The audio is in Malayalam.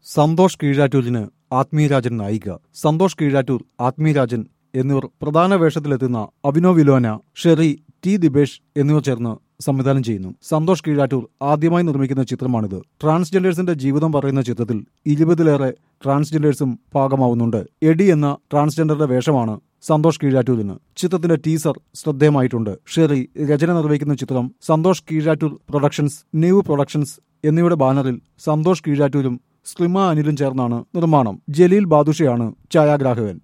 സന്തോഷ് കീഴാറ്റൂരിന് ആത്മീയരാജൻ നായിക സന്തോഷ് കീഴാറ്റൂർ ആത്മീയരാജൻ എന്നിവർ പ്രധാന വേഷത്തിലെത്തുന്ന അഭിനവ് വിലോന ഷെറി ടി ദിബേഷ് എന്നിവർ ചേർന്ന് സംവിധാനം ചെയ്യുന്നു സന്തോഷ് കീഴാറ്റൂർ ആദ്യമായി നിർമ്മിക്കുന്ന ചിത്രമാണിത് ട്രാൻസ്ജെൻഡേഴ്സിന്റെ ജീവിതം പറയുന്ന ചിത്രത്തിൽ ഇരുപതിലേറെ ട്രാൻസ്ജെൻഡേഴ്സും ഭാഗമാവുന്നുണ്ട് എഡി എന്ന ട്രാൻസ്ജെൻഡറുടെ വേഷമാണ് സന്തോഷ് കീഴാറ്റൂരിന് ചിത്രത്തിന്റെ ടീസർ ശ്രദ്ധേയമായിട്ടുണ്ട് ഷെറി രചന നിർവഹിക്കുന്ന ചിത്രം Santhosh Keezhattur productions new productions എന്നിവയുടെ ബാനറിൽ സന്തോഷ് കീഴാറ്റൂരും സ്ലിമ അനിലും ചേർന്നാണ് നിർമ്മാണം ജലീൽ ബാദുഷയാണ് ഛായാഗ്രാഹകൻ